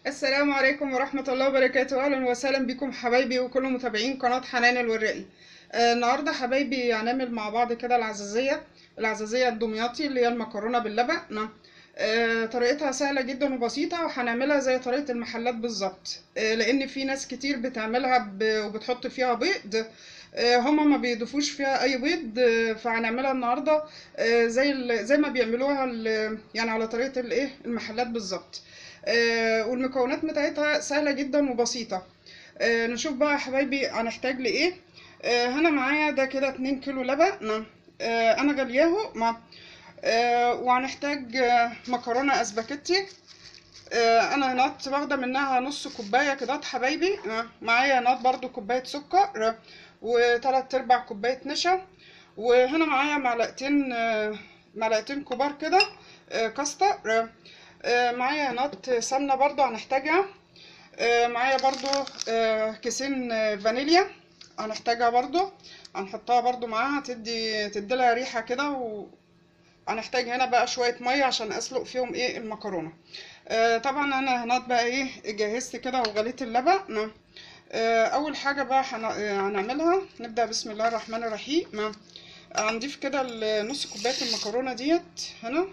السلام عليكم ورحمة الله وبركاته أهلا وسهلا بكم حبايبي وكل متابعين قناة حنان الورقي آه النهاردة حبايبي هنعمل مع بعض كده العزازية العزازية الدمياطي اللي هي المكرونة باللبن آه طريقتها سهلة جدا وبسيطة وهنعملها زي طريقة المحلات بالظبط آه لأن في ناس كتير بتعملها ب... وبتحط فيها بيض آه هما ما بيضيفوش فيها أي بيض آه فهنعملها النهاردة آه زي ال... زي ما بيعملوها ال... يعني على طريقة الإيه المحلات بالظبط آه والمكونات بتاعتها سهلة جدا وبسيطة آه نشوف بقى يا حبايبي هنحتاج لإيه آه هنا معايا ده كده اتنين كيلو لبن آه أنا غلياه مع آه وهنحتاج آه مكرونة اسباجيتي آه انا هنات واخده منها نص كوبايه كده حبايبي آه معايا هنات برضو كوبايه سكر آه وتلات ارباع كوبايه نشا وهنا معايا معلقتين آه معلقتين كبار كده آه كاستر آه آه معايا هنات سمنه برضو هنحتاجها آه معايا برضو آه كيسين آه فانيليا هنحتاجها برضو هنحطها برضو معاها تدي تديلها ريحه كده و... هنحتاج هنا بقى شويه ميه عشان اسلق فيهم ايه المكرونه آه طبعا انا هنات بقى ايه جهزت كده وغليت اللبن آه اول حاجه بقى هنعملها نبدا بسم الله الرحمن الرحيم هنضيف كده نص كوبايه المكرونه ديت هنا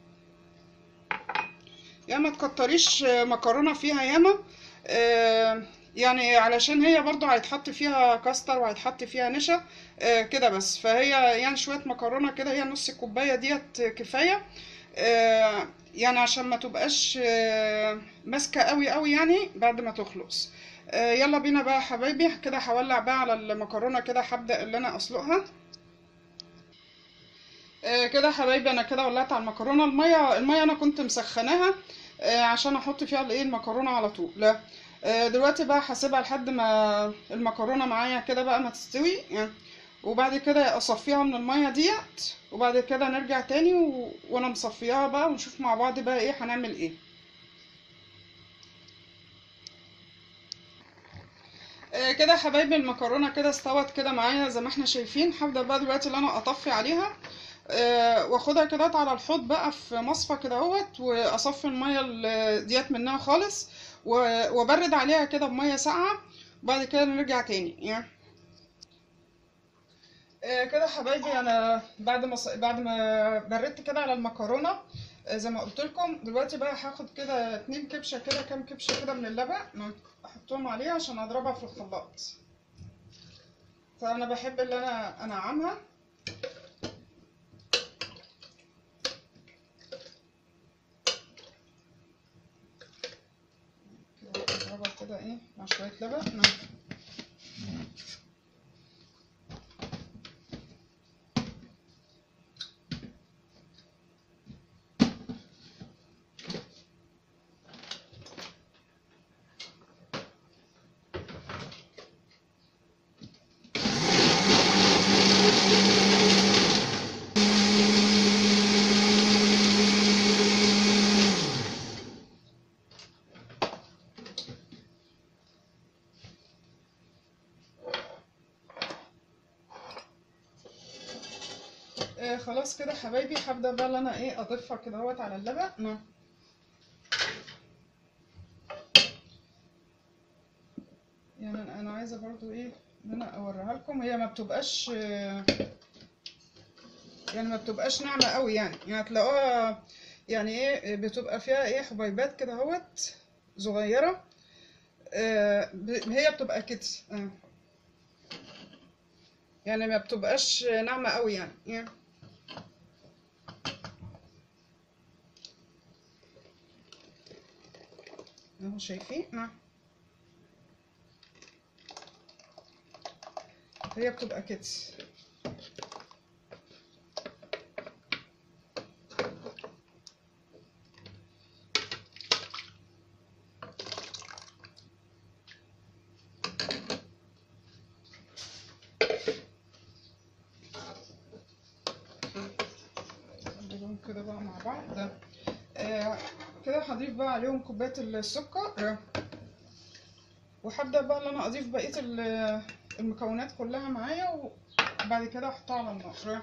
يا ما تكتريش مكرونه فيها ياما آه يعني علشان هي برضو هيتحط فيها كاستر وهيتحط فيها نشا آه كده بس فهي يعني شويه مكرونه كده هي نص كوبايه ديت كفايه آه يعني عشان ما تبقاش آه ماسكه قوي قوي يعني بعد ما تخلص آه يلا بينا بقى يا حبايبي كده هولع بقى على المكرونه كده هبدا اللي انا اسلقها آه كده حبايبي انا كده ولعت على المكرونه الميه الميه انا كنت مسخناها آه عشان احط فيها الايه المكرونه على طول لا دلوقتي بقى هسيبها لحد ما المكرونه معايا كده بقى ما تستوي يعني وبعد كده اصفيها من الميه ديت وبعد كده نرجع تاني و... وانا مصفياها بقى ونشوف مع بعض بقى ايه هنعمل ايه آه كده يا حبايبي المكرونه كده استوت كده معايا زي ما احنا شايفين هبدا بقى دلوقتي اللي انا اطفي عليها آه واخدها كده على الحوض بقى في مصفى كده اهوت واصفي الميه ديت منها خالص وابرد عليها كده بميه ساقعه وبعد كده نرجع تاني يعني آه كده حبايبي انا بعد ما بعد ما بردت كده على المكرونه آه زي ما قلت لكم دلوقتي بقى هاخد كده اتنين كبشه كده كام كبشه كده من اللبن احطهم عليها عشان اضربها في الخلاط فانا بحب اللي انا انعمها اضربها كده ايه مع شويه لبن آه خلاص كده حبايبي هبدا بقى اللي انا ايه اضيفها كده اهوت على اللبن يعني انا عايزه برضو ايه ان انا اوريها لكم هي ما بتبقاش يعني ما بتبقاش ناعمه قوي يعني يعني هتلاقوها يعني ايه بتبقى فيها ايه حبيبات كده اهوت صغيره آه هي بتبقى كده آه. يعني ما بتبقاش ناعمه قوي يعني, يعني. اهو شايفين هي بتبقى كده كده بقى مع بعض آه كده هضيف بقى عليهم كوبايه السكر وهبدا بقى ان انا اضيف بقيه المكونات كلها معايا وبعد كده احطها على النار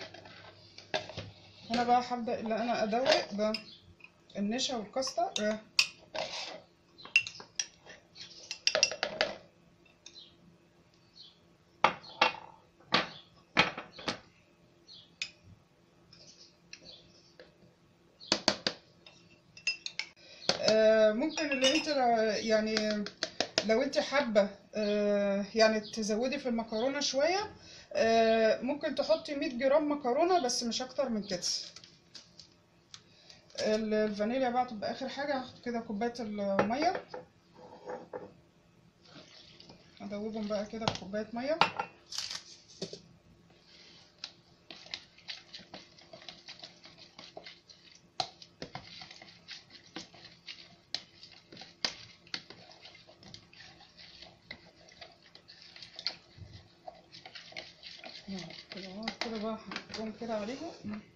هنا بقى هبدا ان انا ادوق النشا والكاستر آه، ممكن اللي انت يعني لو انت حابة آه، يعني تزودي في المكرونة شوية آه، ممكن تحطي 100 جرام مكرونة بس مش اكتر من كده ال- الفانيليا بقى تبقى اخر حاجة هاخد كده كوباية المية ادوبهم بقى كده بكوباية مية كده اهو كده بقى هحطهم كده عليهم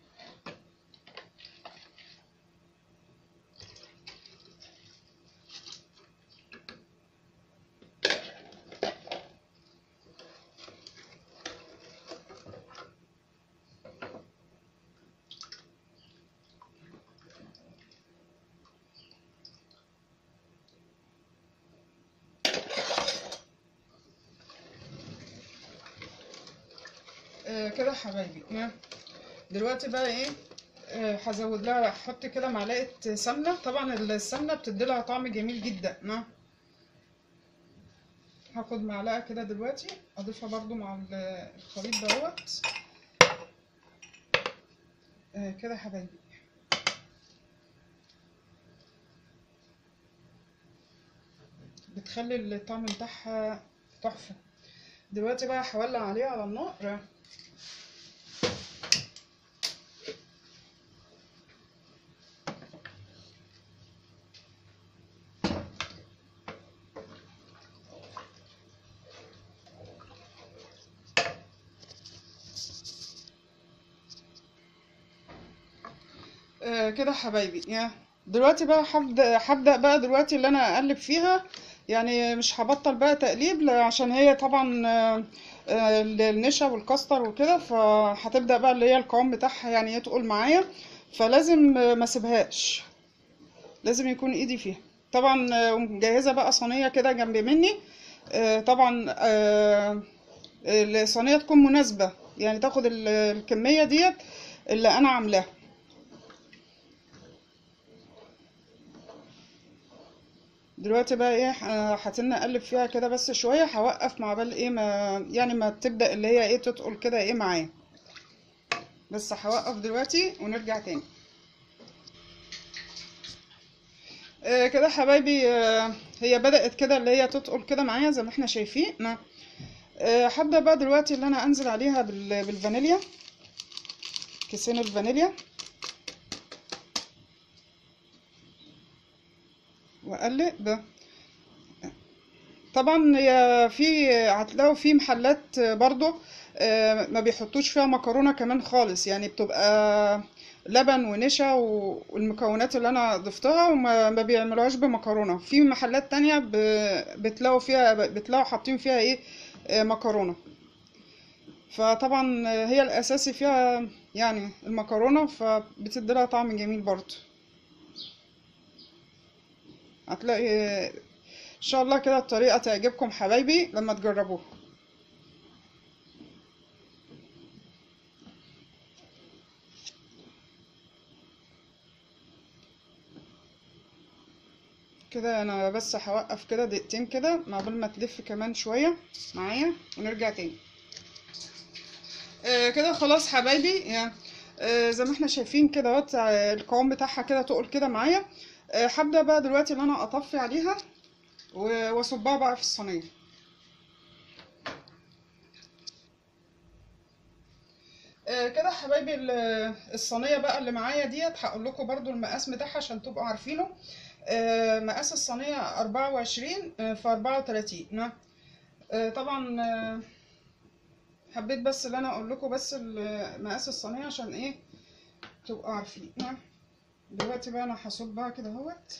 آه، كده يا حبايبي ها. دلوقتي بقى ايه آه، هزود لها احط كده معلقه سمنه طبعا السمنه بتدي لها طعم جميل جدا ها. هاخد معلقه كده دلوقتي اضيفها برضو مع ال- الخليط دوت آه، كده يا حبايبي بتخلي الطعم بتاعها تحفه دلوقتي بقى هولع عليها على النار آه، كده يا حبايبي يا دلوقتي بقى هبدأ هبدأ بقى دلوقتي اللي انا اقلب فيها يعني مش هبطل بقى تقليب ل- عشان هي طبعا آه، آه، النشا والكاستر وكده فهتبدأ بقى اللي هي القوام بتاعها يعني يتقل معايا فلازم آه، ما اسيبهاش لازم يكون ايدي فيها طبعا آه، مجهزة بقى صينية كده جنب مني آه، طبعا آه، الصينية تكون مناسبة يعني تاخد ال- الكمية ديت اللي انا عاملاها دلوقتي بقى ايه ح- هتنى اقلب فيها كده بس شويه هوقف مع بال ايه ما يعني ما تبدا اللي هي ايه تتقل كده ايه معايا بس هوقف دلوقتي ونرجع تاني آه كده حبايبي آه هي بدات كده اللي هي تتقل كده معايا زي ما احنا شايفين نعم. آه هبدا بقى دلوقتي اللي انا انزل عليها بال- بالفانيليا كيسين الفانيليا واقلب طبعا هي في هتلاقوا في محلات برضو آه، ما بيحطوش فيها مكرونة كمان خالص يعني بتبقى لبن ونشا و- والمكونات اللي انا ضفتها وما ما بيعملوهاش بمكرونة في محلات تانية ب- بتلاقوا فيها بتلاقوا حاطين فيها ايه آه، مكرونة فطبعا هي الاساسي فيها يعني المكرونة فبتدي لها طعم جميل برضو هتلاقي ان شاء الله كده الطريقة تعجبكم حبايبي لما تجربوها كده انا بس هوقف كده دقيقتين كده مع بال ما تلف كمان شوية معايا ونرجع تاني آه كده خلاص حبايبي يعني آه زي ما احنا شايفين كده اهوت آه، القوام بتاعها كده تقل كده معايا آه هبدأ بقى دلوقتي ان انا اطفي عليها و- واصبها بقى في الصينية آه، كده حبايبي ال- الصينية بقى اللي معايا ديت هقول لكم برضو المقاس بتاعها عشان تبقوا عارفينه آه، مقاس الصينية أربعة وعشرين في أربعة وتلاتين نعم. آه، طبعا آه، حبيت بس اللي أنا أقول لكم بس ال- مقاس الصينية عشان إيه تبقوا عارفين نعم. دلوقتي بقى أنا هصبها كده اهوت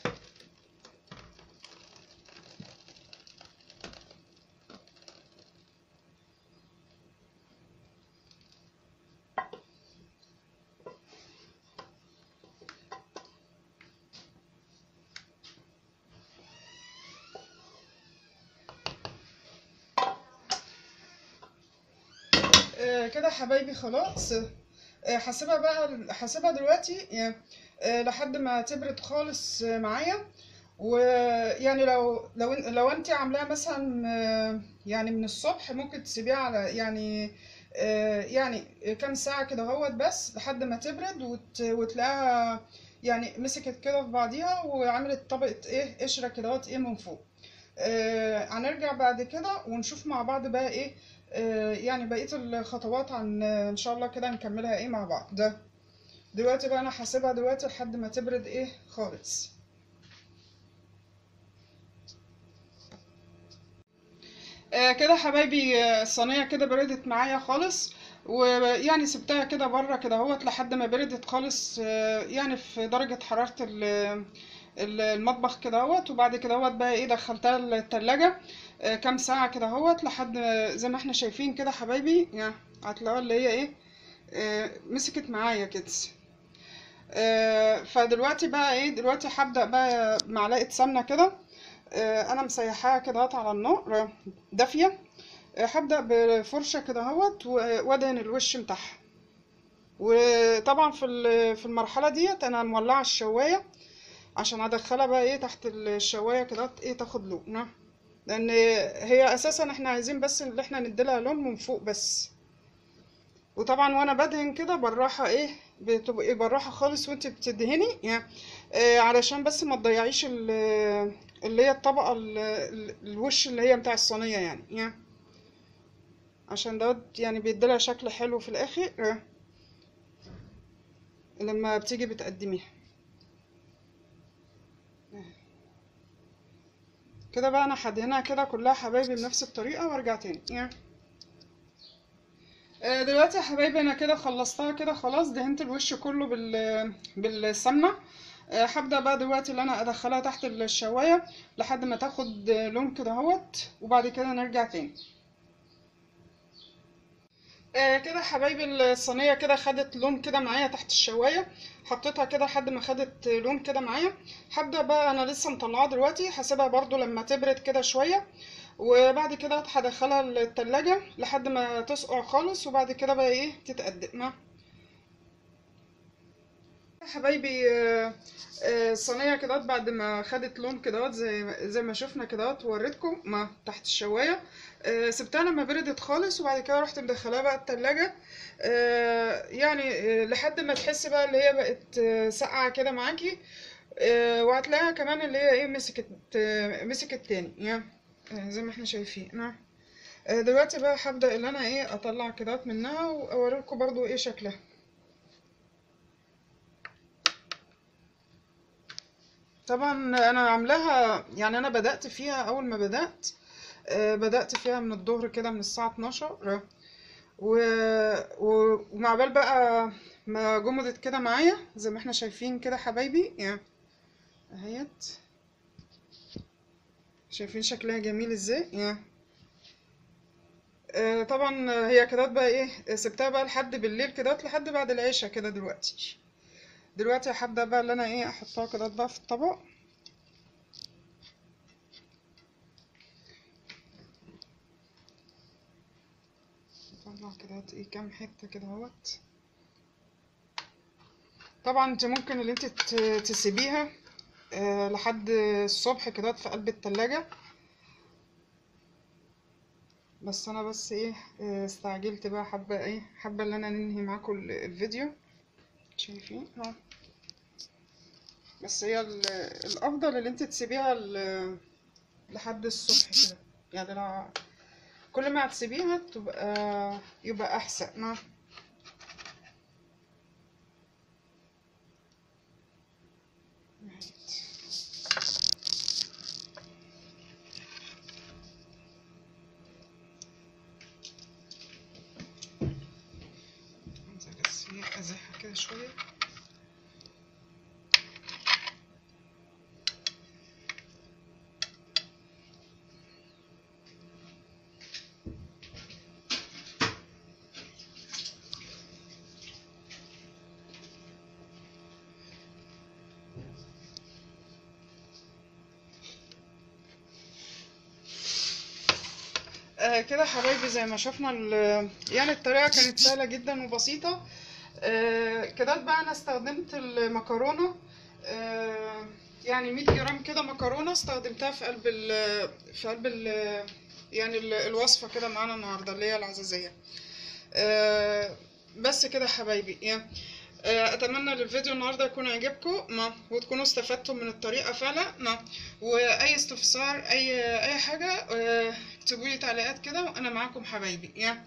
آه، كده حبايبي خلاص آه، هسيبها بقى هسيبها دلوقتي آه، آه، لحد ما تبرد خالص آه، معايا ويعني لو لو لو انت عاملاها مثلا آه، يعني من الصبح ممكن تسيبيها على يعني آه، يعني كام ساعة كده اهوت بس لحد ما تبرد وت... وتلاقيها يعني مسكت كده في بعضيها وعملت طبقة ايه قشرة كده اهوت ايه من فوق آه، هنرجع بعد كده ونشوف مع بعض بقى ايه آه، يعني بقية الخطوات عن ان شاء الله كده نكملها ايه مع بعض ده دلوقتي بقى انا هسيبها دلوقتي لحد ما تبرد ايه خالص آه كده حبايبي آه، الصينية كده بردت معايا خالص ويعني سبتها كده بره كده اهوت لحد ما بردت خالص آه، يعني في درجة حرارة ال- ال- المطبخ كده اهوت وبعد كده اهوت بقى ايه دخلتها التلاجة آه، كام ساعة كده اهوت لحد ما- زي ما احنا شايفين كده حبايبي يعني هتلاقوها اللي هي ايه آه، مسكت معايا كده آه، فدلوقتي بقى ايه دلوقتي هبدأ بقى معلقة سمنة كده آه، انا مسيحاها كده اهوت على النار آه، دافية آه، هبدأ بفرشة كده اهوت و- وادهن الوش بتاعها وطبعا في ال- في المرحلة ديت انا مولعة الشواية عشان ادخلها بقى ايه تحت الشواية كده ايه تاخد لون آه. لان هي اساسا احنا عايزين بس ان احنا نديلها لون من فوق بس وطبعا وانا بدهن كده بالراحه ايه بتبقي بالراحه خالص وانت بتدهني يعني آه علشان بس ما تضيعيش ال- اللي هي الطبقه ال- ال- الوش اللي هي بتاع الصينيه يعني, يعني عشان دوت يعني بيديلها شكل حلو في الاخر آه لما بتيجي بتقدميها كده بقى انا هدهنها كده كلها حبايبي بنفس الطريقه وارجع تاني يعني آه، دلوقتي يا حبايبي انا كده خلصتها كده خلاص دهنت الوش كله بال بالسمنه آه، هبدا بقى دلوقتي اللي انا ادخلها تحت الشوايه لحد ما تاخد لون كده اهوت وبعد كده نرجع تاني آه، كده حبايبي الصينيه كده خدت لون كده معايا تحت الشوايه حطيتها كده لحد ما خدت لون كده معايا هبدا بقى انا لسه مطلعاها دلوقتي هسيبها برضو لما تبرد كده شويه وبعد كده هدخلها التلاجة لحد ما تسقع خالص وبعد كده بقى ايه تتقدم حبايبي آه، آه، الصينية كده بعد ما خدت لون كده زي ما- زي ما شفنا كده وريتكم ما تحت الشواية آه، سبتها لما بردت خالص وبعد كده رحت مدخلاها بقى التلاجة آه، يعني آه، لحد ما تحس بقى اللي هي بقت آه، ساقعة كده معاكي آه، وهتلاقيها كمان اللي هي ايه مسكت آه، مسكت تاني يعني آه، زي ما احنا شايفين نعم آه، دلوقتي بقى هبدأ اللي انا ايه اطلع كده منها واوريكم برضو ايه شكلها طبعا انا عاملاها يعني انا بدأت فيها اول ما بدأت آه، بدأت فيها من الظهر كده من الساعة 12 و... و... ومع بال بقى ما جمدت كده معايا زي ما احنا شايفين كده حبايبي يعني اهيت شايفين شكلها جميل ازاي يعني آه، طبعا هي كده بقى ايه سبتها بقى لحد بالليل كده لحد بعد العشاء كده دلوقتي دلوقتي هبدأ بقى اللي انا ايه احطها كده بقى في الطبق اطلع كده ايه كام حتة كده اهوت طبعا انت ممكن اللي انت ت- تسيبيها آه، لحد الصبح كده في قلب التلاجة بس انا بس ايه آه، استعجلت بقى حابة ايه حابة ان انا ننهي معاكم ال- الفيديو شايفين اهو بس هي ال- الافضل اللي انت تسيبيها ل- لحد الصبح كده يعني لو كل ما هتسيبيها تبقى يبقى احسن ما عايزة بس ايه ازحها كده شوية آه كده حبايبي زي ما شفنا ال- يعني الطريقة كانت سهلة جدا وبسيطة آه كده بقى انا استخدمت المكرونة آه يعني 100 جرام كده مكرونه استخدمتها في قلب ال في قلب ال يعني ال- الوصفه كده معانا النهارده اللي هي العزازيه آه، بس كده يا حبايبي يعني آه، اتمنى الفيديو النهارده يكون عجبكم ما وتكونوا استفدتوا من الطريقه فعلا ما واي استفسار اي اي حاجه آه، اكتبوا لي تعليقات كده وانا معاكم حبايبي يعني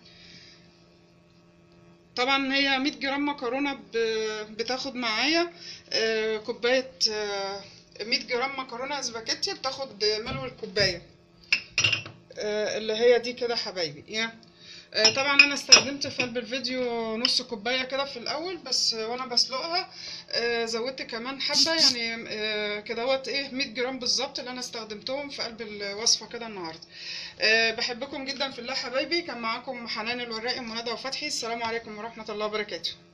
طبعا هي 100 جرام مكرونه ب- بتاخد معايا آه، كوبايه آه، 100 جرام مكرونه سباكيتي بتاخد ملو الكوبايه آه، اللي هي دي كده حبايبي يعني آه، طبعا انا استخدمت في قلب الفيديو نص كوبايه كده في الاول بس آه، وانا بسلقها آه، زودت كمان حبه يعني آه، كدهوت ايه 100 جرام بالظبط اللي انا استخدمتهم في قلب الوصفه كده النهارده آه، بحبكم جدا في الله حبايبي كان معاكم حنان الوراقي ومنى وفتحي السلام عليكم ورحمه الله وبركاته